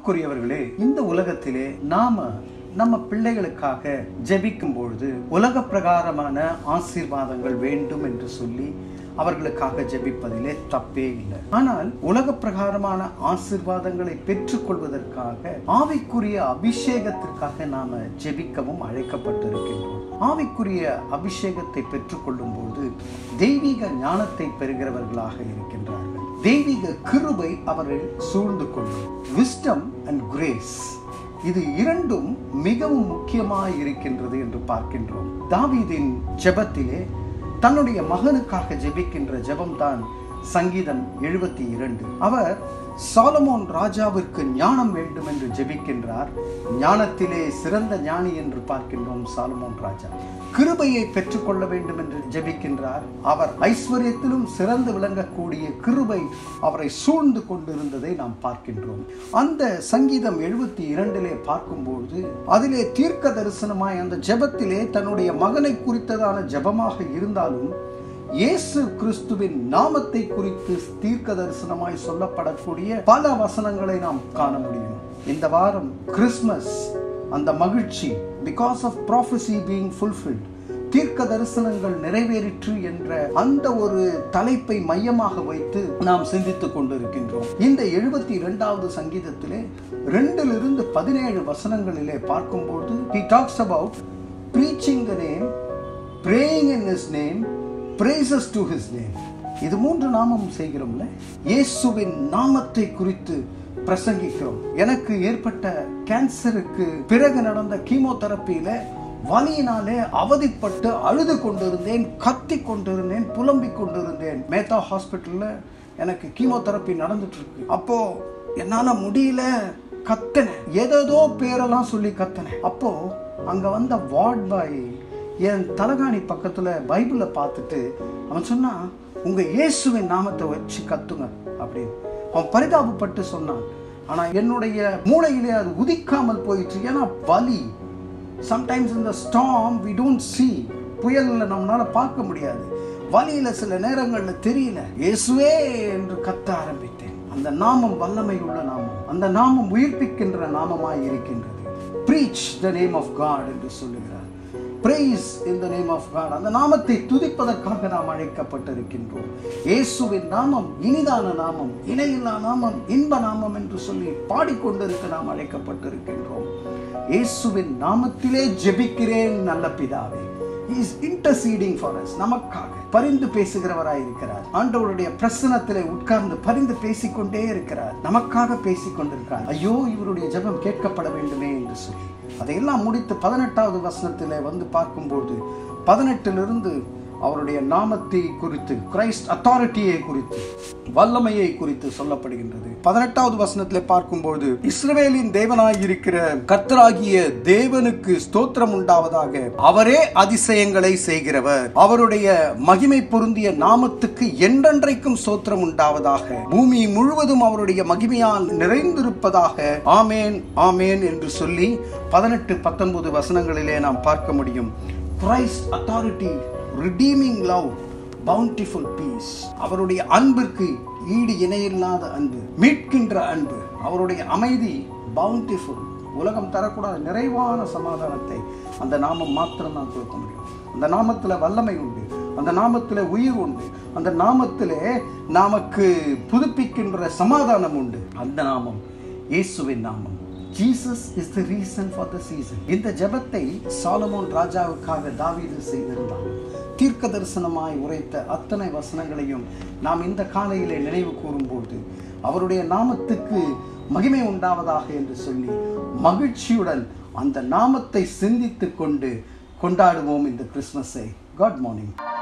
அன்புக்குரியவர்களே இந்த உலகத்திலே நாம நம்ம பிள்ளைகளுக்காக ஜெபிக்கும் பொழுது உலக பிரகாரமான ஆசீர்வாதங்கள் வேண்டும் என்று சொல்லி அவர்களுக்காக ஜெபிப்பதிலே தப்பே இல்லை ஆனால் உலக பிரகாரமான ஆசீர்வாதங்களை பெற்றுக்கொள்வதற்காக ஆவிக்குரிய அபிஷேகத்திற்காக நாம ஜெபிக்கவும் அழைக்கப்பட்டிருக்கின்றோம் ஆவிக்குரிய அபிஷேகத்தை பெற்றுக்கொள்ளும் போது தெய்வீக ஞானத்தை பெறுகிறவர்களாக இருக்கின்றார்கள் தெய்வீக கிருபை அவர்கள் சூழ்ந்து கொள்ளும் விஸ்டம் அண்ட் கிரேஸ் இது இரண்டும் மிகவும் முக்கியமாய் இருக்கின்றது என்று பார்க்கின்றோம் தாவீதின் ஜெபத்திலே தன்னுடைய மகனுக்காக ஜெபிக்கின்ற ஜெபம்தான் சங்கீதம் எழுபத்தி இரண்டு அவர் சாலமோன் ராஜாவிற்கு ஞானம் வேண்டும் என்று ஜெபிக்கின்றார் ஞானத்திலே சிறந்த ஞானி என்று பார்க்கின்றோம் சாலமோன் ராஜா கிருபையை பெற்றுக்கொள்ள வேண்டும் என்று ஜெபிக்கின்றார் அவர் ஐஸ்வர்யத்திலும் சிறந்து விளங்கக்கூடிய கிருபை அவரை சூழ்ந்து கொண்டிருந்ததை நாம் பார்க்கின்றோம் அந்த சங்கீதம் எழுபத்தி இரண்டிலே பார்க்கும்போது அதிலே தீர்க்க தரிசனமாய் அந்த ஜெபத்திலே தன்னுடைய மகனை குறித்ததான ஜெபமாக இருந்தாலும் இயேசு கிறிஸ்துவின் நாமத்தை குறித்து தீர்க்க தரிசனமாய் சொல்லப்படக்கூடிய பல வசனங்களை நாம் காண முடியும் இந்த வாரம் கிறிஸ்மஸ் அந்த மகிழ்ச்சி because of prophecy being fulfilled தீர்க்க தரிசனங்கள் நிறைவேறிற்று என்ற அந்த ஒரு தலைப்பை மையமாக வைத்து நாம் சிந்தித்துக் கொண்டிருக்கின்றோம் இந்த எழுபத்தி இரண்டாவது சங்கீதத்திலே ரெண்டிலிருந்து பதினேழு வசனங்களிலே பார்க்கும்போது he talks about preaching the name praying in his name praises to his name இது மூன்று நாமம் செய்கிறோம்ல இயேசுவின் நாமத்தை குறித்து பிரசங்கிக்கிறோம் எனக்கு ஏற்பட்ட கேன்சருக்கு பிறகு நடந்த கீமோதெரப்பியில வலியினாலே அவதிப்பட்டு அழுது கொண்டிருந்தேன் கத்தி கொண்டிருந்தேன் புலம்பிக் கொண்டிருந்தேன் மேத்தா ஹாஸ்பிட்டல்ல எனக்கு கீமோதெரப்பி நடந்துட்டு இருக்கு அப்போ என்னால முடியல கத்தினேன் ஏதேதோ பேரெல்லாம் சொல்லி கத்தினேன் அப்போ அங்க வந்த வார்ட் பாய் என் தலகாணி பக்கத்துல பைபிளை பார்த்துட்டு அவன் சொன்னான் உங்க இயேசுவின் நாமத்தை வச்சு கத்துங்க அப்படின்னு அவன் பரிதாபப்பட்டு சொன்னான் ஆனா என்னுடைய மூளையிலே அது உதிக்காமல் போயிற்று ஏன்னா வலி சம்டைம்ஸ் இந்த ஸ்டாம் வி டோன்ட் see புயல்ல நம்மளால பார்க்க முடியாது வலியில சில நேரங்கள்ல தெரியல இயேசுவே என்று கத்த ஆரம்பித்தேன் அந்த நாமம் வல்லமை உள்ள நாமம் அந்த நாமம் உயிர்ப்பிக்கின்ற நாமமாய் இருக்கின்றது preach the name of God என்று சொல்லுகிறார் praise in the name of God அந்த நாமத்தை துதிப்பதற்காக நாம் அழைக்கப்பட்டிருக்கின்றோம் இயேசுவின் நாமம் இனிதான நாமம் இணையில்லா நாமம் இன்ப நாமம் என்று சொல்லி பாடிக்கொண்டிருக்க நாம் அழைக்கப்பட்டிருக்கின்றோம் இயேசுவின் நாமத்திலே ஜெபிக்கிறேன் நல்ல பிதாவே இஸ் இன்டர்சீடிங் ஃபார் அஸ் நமக்காக பரிந்து பேசுகிறவராய் இருக்கிறார் ஆண்டவருடைய பிரசனத்திலே உட்கார்ந்து பரிந்து பேசிக்கொண்டே இருக்கிறார் நமக்காக பேசிக் கொண்டிருக்கிறார் ஐயோ இவருடைய ஜெபம் கேட்கப்பட வேண்டுமே என்று சொல்லி அதையெல்லாம் முடித்து பதினெட்டாவது வசனத்திலே வந்து பார்க்கும்போது பதினெட்டிலிருந்து அவருடைய நாமத்தை குறித்து கிரைஸ்ட் அத்தாரிட்டியை குறித்து வல்லமையை குறித்து சொல்லப்படுகின்றது பதினெட்டாவது வசனத்தில் பார்க்கும்போது இஸ்ரவேலின் தேவனாய் இருக்கிற கர்த்தராகிய தேவனுக்கு ஸ்தோத்திரம் உண்டாவதாக அவரே அதிசயங்களை செய்கிறவர் அவருடைய மகிமை பொருந்திய நாமத்துக்கு என்றென்றைக்கும் ஸ்தோத்திரம் உண்டாவதாக பூமி முழுவதும் அவருடைய மகிமையால் நிறைந்திருப்பதாக ஆமேன் ஆமேன் என்று சொல்லி பதினெட்டு பத்தொன்பது வசனங்களிலே நாம் பார்க்க முடியும் Christ authority redeeming love bountiful peace அவருடைய அன்பிற்கு ஈடு இணையில்லாத அன்பு மீட்கின்ற அன்பு அவருடைய அமைதி பவுண்டிஃபுல் உலகம் தரக்கூடாத நிறைவான சமாதானத்தை அந்த நாமம் மாத்திரம் தான் கொடுக்க முடியும் அந்த நாமத்தில் வல்லமை உண்டு அந்த நாமத்தில் உயிர் உண்டு அந்த நாமத்திலே நமக்கு புதுப்பிக்கின்ற சமாதானம் உண்டு அந்த நாமம் இயேசுவின் நாமம் Jesus is the reason for the season இந்த ஜெபத்தை சாலமோன் ராஜாவுக்காக தாவீது செய்திருந்தான் தீர்க்க தரிசனமாய் உரைத்த அத்தனை வசனங்களையும் நாம் இந்த காலையிலே நினைவு கூறும்போது அவருடைய நாமத்துக்கு மகிமை உண்டாவதாக என்று சொல்லி மகிழ்ச்சியுடன் அந்த நாமத்தை சிந்தித்து கொண்டு கொண்டாடுவோம் இந்த கிறிஸ்மஸை காட் மார்னிங்